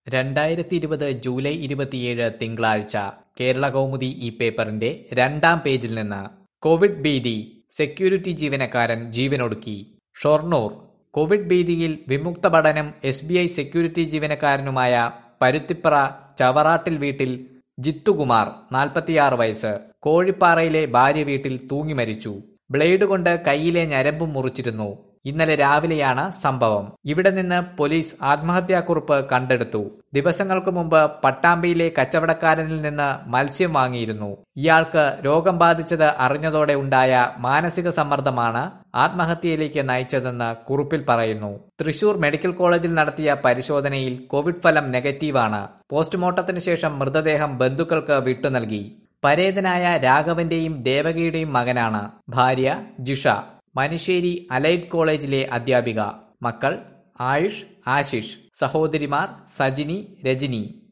രണ്ടായിരത്തി ഇരുപത് ജൂലൈ ഇരുപത്തിയേഴ് തിങ്കളാഴ്ച കേരള കൗമുദി ഈ പേപ്പറിന്റെ രണ്ടാം പേജിൽ നിന്ന് കോവിഡ് ഭീതി സെക്യൂരിറ്റി ജീവനക്കാരൻ ജീവനൊടുക്കി ഷൊർണൂർ കോവിഡ് ഭീതിയിൽ വിമുക്ത പഠനം എസ് ബി ഐ സെക്യൂരിറ്റി ജീവനക്കാരനുമായ പരുത്തിപ്പറ ചവറാട്ടിൽ വീട്ടിൽ ജിത്തുകുമാർ നാൽപ്പത്തിയാറ് വയസ്സ് കോഴിപ്പാറയിലെ ഭാര്യ വീട്ടിൽ തൂങ്ങി മരിച്ചു ബ്ലേഡ് കൊണ്ട് കൈയിലെ ഞരമ്പും മുറിച്ചിരുന്നു ഇന്നലെ രാവിലെയാണ് സംഭവം ഇവിടെ നിന്ന് പോലീസ് ആത്മഹത്യാക്കുറിപ്പ് കണ്ടെടുത്തു ദിവസങ്ങൾക്ക് മുമ്പ് പട്ടാമ്പിയിലെ കച്ചവടക്കാരനിൽ നിന്ന് മത്സ്യം വാങ്ങിയിരുന്നു ഇയാൾക്ക് രോഗം ബാധിച്ചത് അറിഞ്ഞതോടെ ഉണ്ടായ മാനസിക സമ്മർദ്ദമാണ് ആത്മഹത്യയിലേക്ക് നയിച്ചതെന്ന് കുറിപ്പിൽ പറയുന്നു തൃശൂർ മെഡിക്കൽ കോളേജിൽ നടത്തിയ പരിശോധനയിൽ കോവിഡ് ഫലം നെഗറ്റീവാണ് പോസ്റ്റ്മോർട്ടത്തിന് ശേഷം മൃതദേഹം ബന്ധുക്കൾക്ക് വിട്ടു നൽകി പരേതനായ രാഘവന്റെയും ദേവകിയുടെയും മകനാണ് ഭാര്യ ജിഷ മനുശ്ശേരി അലൈഡ് കോളേജിലെ അധ്യാപിക മക്കൾ ആയുഷ് ആശിഷ് സഹോദരിമാർ സജിനി രജനി